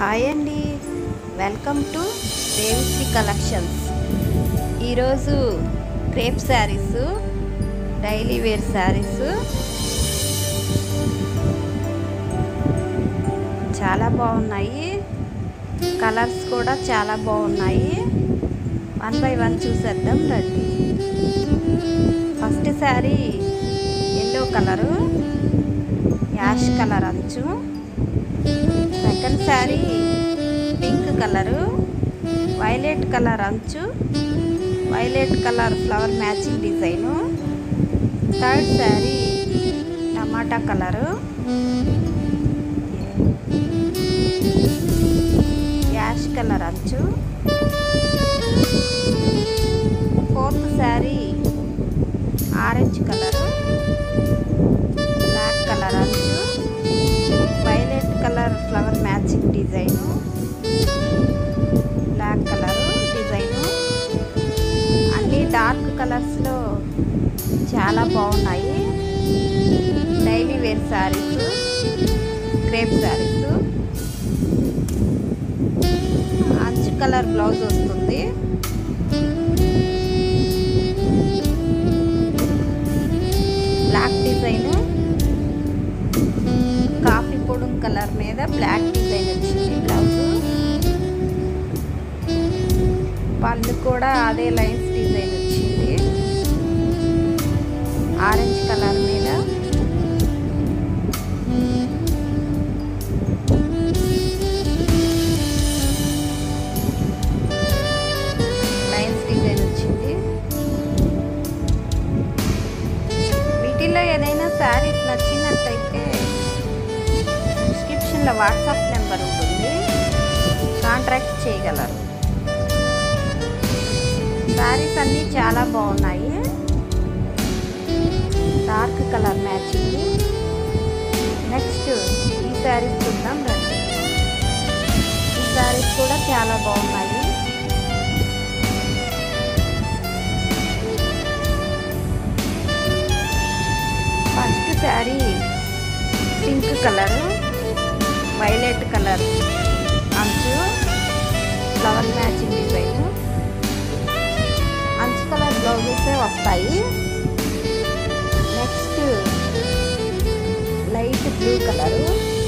hi అండి welcome to Devisri collections ఈరోజు crepe saris daily wear saris చాలా బాగున్నాయి కలర్స్ కూడా చాలా బాగున్నాయి వన్ బై వన్ చూసేద్దాం రండి first sari yellow colour ash colour అంచు second sari pink colour violet colour అంచు violet colour flower matching design third sari టమాటా కలరు యాష్ కలర్ అంచు fourth sari orange colour black colour అంచు violet colour flower matching design black colour design అన్ని dark కలర్స్లో చాలా బాగున్నాయి daily wear saris crepe saris అంచు colour blouse వస్తుంది బ్లాక్ డిజైను కాఫీ పొడుం కలర్ మీద బ్లాక్ డిజైన్ వచ్చింది బ్లౌజ్ పళ్ళు కూడా అదే లైన్స్ డిజైన్ వచ్చింది ఆరెంజ్ కలర్ మీద లైన్స్ డిజైన్ వచ్చింది వీటిల్లో ఏదైనా శారీస్ నచ్చినట్టయితే డిస్క్రిప్షన్లో వాట్సాప్ నెంబర్ ఉంటుంది కాంట్రాక్ట్ చేయగలరు శారీస్ అన్నీ చాలా బాగున్నాయి డార్క్ కలర్ మ్యాచింగ్ నెక్స్ట్ ఈ శారీస్ చూద్దాం రండి ఈ శారీస్ కూడా చాలా బాగున్నాయి first sari pink colour violet colour అంచు ఫ్లవర్ మ్యాచింగ్ డిజైన్ అంచు కలర్ బ్లౌజెస్ వస్తాయి next light blue colour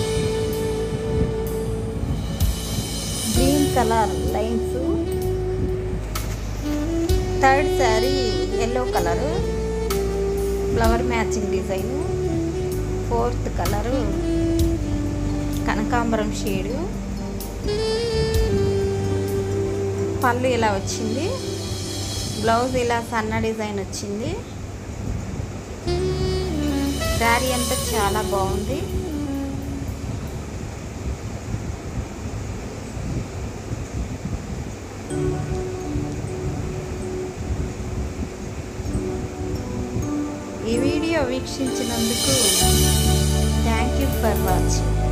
green colour lines third sari yellow colour flower matching design fourth colour కనకాంబరం షేడు పళ్ళు ఇలా వచ్చింది బ్లౌజ్ ఇలా సన్న డిజైన్ వచ్చింది శారీ అంతా చాలా బాగుంది ఈ వీడియో వీక్షించినందుకు థ్యాంక్ యూ ఫర్ వాచింగ్